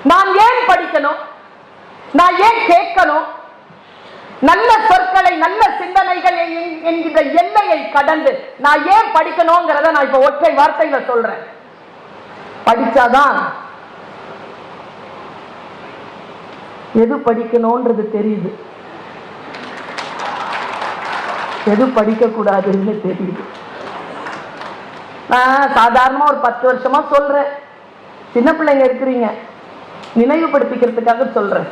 நான் ஏன் படிக்கணும் நான் ஏன் கேட்கணும் நல்ல சொற்களை நல்ல சிந்தனைகள் என்- என்கிற எல்லையை கடந்து நான் ஏன் படிக்கணுங்கிறத நான் இப்ப ஒற்றை வார்த்தையில சொல்றேன் படிச்சாதான் எது படிக்கணும்ன்றது தெரியுது எது படிக்க கூடாதுன்னு தெரியுது நான் சாதாரணமா ஒரு பத்து வருஷமா சொல்றேன் சின்ன பிள்ளைங்க இருக்கிறீங்க நினைவுபடுத்திக்கிறதுக்காக சொல்றேன்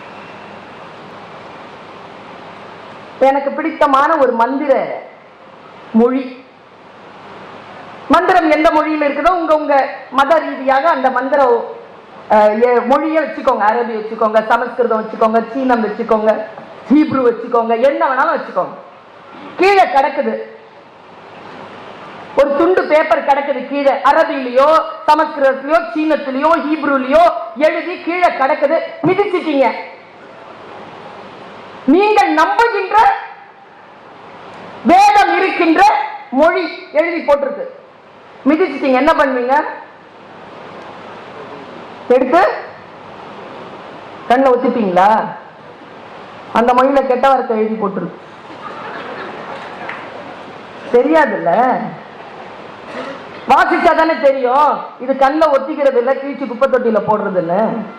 எனக்கு பிடித்தமான ஒரு மந்திர மொழி மந்திரம் எந்த மொழியில் இருக்குதோ உங்க உங்க மத ரீதியாக அந்த மந்திர அஹ், எ- மொழியை வச்சுக்கோங்க அரபி வச்சுக்கோங்க சமஸ்கிருதம் வச்சுக்கோங்க சீனம் வச்சுக்கோங்க ஹீப்ரு வச்சுக்கோங்க என்ன வேணாலும் வச்சுக்கோங்க கீழே கிடக்குது ஒரு துண்டு பேப்பர் கிடக்குது கீழே அரபிலையோ சமஸ்கிருதத்திலயோ சீனத்திலயோ ஹீப்ருலயோ எழுதி கீழே கிடக்குது மிதிச்சிட்டீங்க நீங்கள் நம்புகின்ற வேதம் இருக்கின்ற மொழி எழுதி போட்டிருக்கு மிதிச்சிட்டீங்க என்ன பண்ணுவீங்க எடுத்து கண்ணில் ஒத்திப்பீங்களா அந்த மொழியில கெட்ட வார்த்தை எழுதி போட்டிருக்கு தெரியாதுல்ல வாசிச்சா தானே தெரியும் இது கண்ணில் ஒத்திக்கிறது இல்ல கீழ்ச்சி குப்பை தொட்டியில போடுறது இல்ல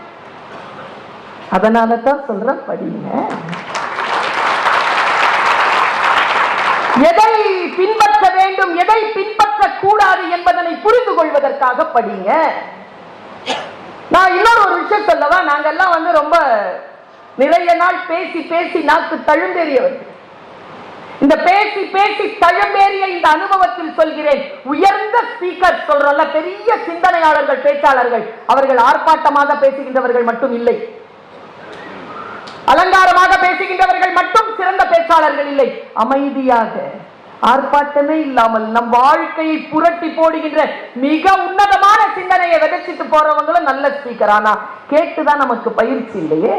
அதனால தான் சொல்றேன் படிங்க எதை பின்பற்ற வேண்டும் எதை பின்பற்ற கூடாது என்பதனை புரிந்து கொள்வதற்காக படிங்க நான் இன்னொரு ஒரு விஷயம் சொல்லவா நாங்கெல்லாம் வந்து ரொம்ப நிறைய நாள் பேசி பேசி நாக்கு தழும்பேறியவர்கள் இந்த பேசி பேசி தழும்பேறிய இந்த அனுபவத்தில் சொல்கிறேன் உயர்ந்த ஸ்பீக்கர் சொல்றோம்ல பெரிய சிந்தனையாளர்கள் பேச்சாளர்கள் அவர்கள் ஆர்ப்பாட்டமாக பேசுகின்றவர்கள் மட்டும் இல்லை அலங்காரமாக பேசுகின்றவர்கள் மட்டும் சிறந்த பேச்சாளர்கள் இல்லை அமைதியாக ஆர்ப்பாட்டமே இல்லாமல் நம் வாழ்க்கையை புரட்டி போடுகின்ற மிக உன்னதமான சிந்தனையை விதைச்சிட்டு போறவங்களும் நல்ல ஸ்பீக்கர் ஆனா கேட்டுதான் நமக்கு பயிற்சி இல்லையே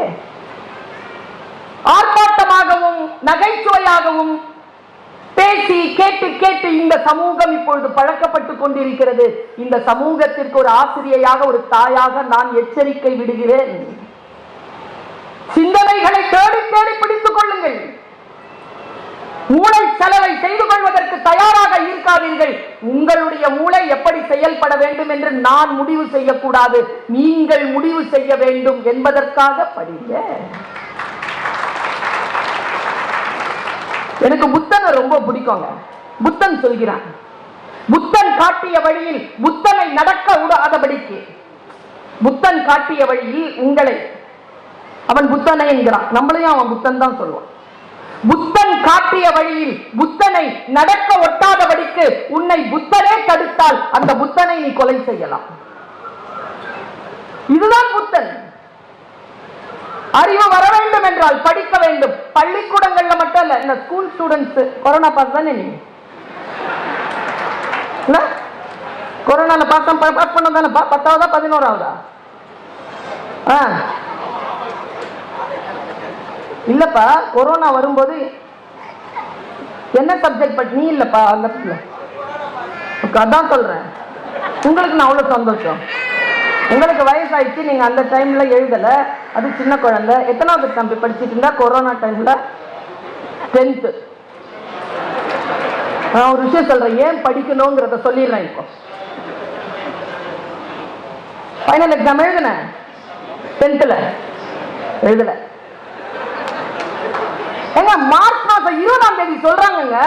ஆர்ப்பாட்டமாகவும் நகைச்சுவையாகவும் பேசி கேட்டு கேட்டு இந்த சமூகம் இப்பொழுது பழக்கப்பட்டு கொண்டிருக்கிறது இந்த சமூகத்திற்கு ஒரு ஆசிரியையாக ஒரு தாயாக நான் எச்சரிக்கை விடுகிறேன் சிந்தனைகளை தேடி தேடி பிடித்துக் கொள்ளுங்கள் மூளை செலவை செய்து கொள்வதற்கு தயாராக இருக்காதீர்கள் உங்களுடைய மூளை எப்படி செயல்பட வேண்டும் என்று நான் முடிவு செய்யக்கூடாது நீங்கள் முடிவு செய்ய வேண்டும் என்பதற்காக படிங்க எனக்கு புத்தனை ரொம்ப பிடிக்குங்க புத்தன் சொல்கிறான் புத்தன் காட்டிய வழியில் புத்தனை நடக்க விடாதபடிக்கு புத்தன் காட்டிய வழியில் உங்களை அவன் புத்தனை என்கிறான் நம்மளையும் அவன் புத்தன் தான் சொல்லுவான் புத்தன் காட்டிய வழியில் புத்தனை நடக்க ஒட்டாதபடிக்கு உன்னை புத்தனே தடுத்தால் அந்த புத்தனை நீ கொலை செய்யலாம் இதுதான் புத்தன் அறிவு வர வேண்டும் என்றால் படிக்க வேண்டும் பள்ளிக்கூடங்கள்ல மட்டும் இல்ல இந்த ஸ்கூல் ஸ்டூடெண்ட்ஸ் கொரோனா பாஸ் தானே நீங்க இல்ல கொரோனால பாஸ் பாஸ் பண்ண தானே பத்தாவதா பதினோராவதா ஆ இல்லப்பா கொரோனா வரும்போது என்ன சப்ஜெக்ட் படி நீ இல்லப்பா அந்த பிள்ளை அதான் சொல்றேன் உங்களுக்கு நான் அவ்வளவு சந்தோஷம் உங்களுக்கு வயசாயிடுச்சு நீங்க அந்த டைம்ல எழுதல அது சின்ன குழந்தை எத்தனாவது தம்பி படிச்சிட்டு இருந்தா கொரோனா டைம்ல டென்த்து நான் ஒரு விஷயம் சொல்றேன் ஏன் படிக்கணுங்கிறத சொல்லிடுறேன் இப்போ ஃபைனல் எக்ஸாம் எழுதுனேன் டென்த்தில் எழுதல ஏங்க மார்ச் மாசம் இருபதாம் தேதி சொல்றாங்கங்க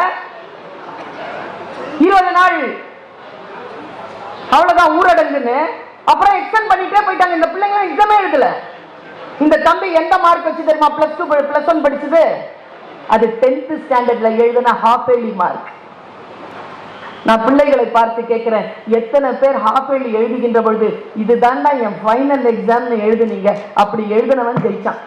இருபது நாள் அவ்வளவுதான் ஊரடங்குன்னு அப்புறம் எக்ஸ்டெண்ட் பண்ணிட்டே போயிட்டாங்க இந்த பிள்ளைங்க எக்ஸாமே எழுதல இந்த தம்பி எந்த மார்க் வச்சு தெரியுமா பிளஸ் டூ பிளஸ் ஒன் படிச்சது அது டென்த் ஸ்டாண்டர்ட்ல எழுதின ஹாஃப் ஏர்லி மார்க் நான் பிள்ளைகளை பார்த்து கேட்கிறேன் எத்தனை பேர் ஹாஃப் ஏர்லி எழுதுகின்ற பொழுது இதுதான்டா என் ஃபைனல் எக்ஸாம்னு எழுதுனீங்க அப்படி எழுதினவன் ஜெயிச்சான்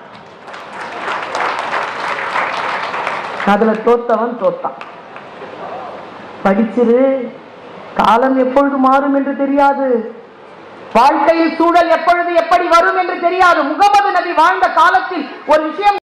அதுல தோத்தவன் தோத்தான் படிச்சிரு காலம் எப்பொழுது மாறும் என்று தெரியாது வாழ்க்கையில் சூழல் எப்பொழுது எப்படி வரும் என்று தெரியாது முகமது நபி வாழ்ந்த காலத்தில் ஒரு விஷயம்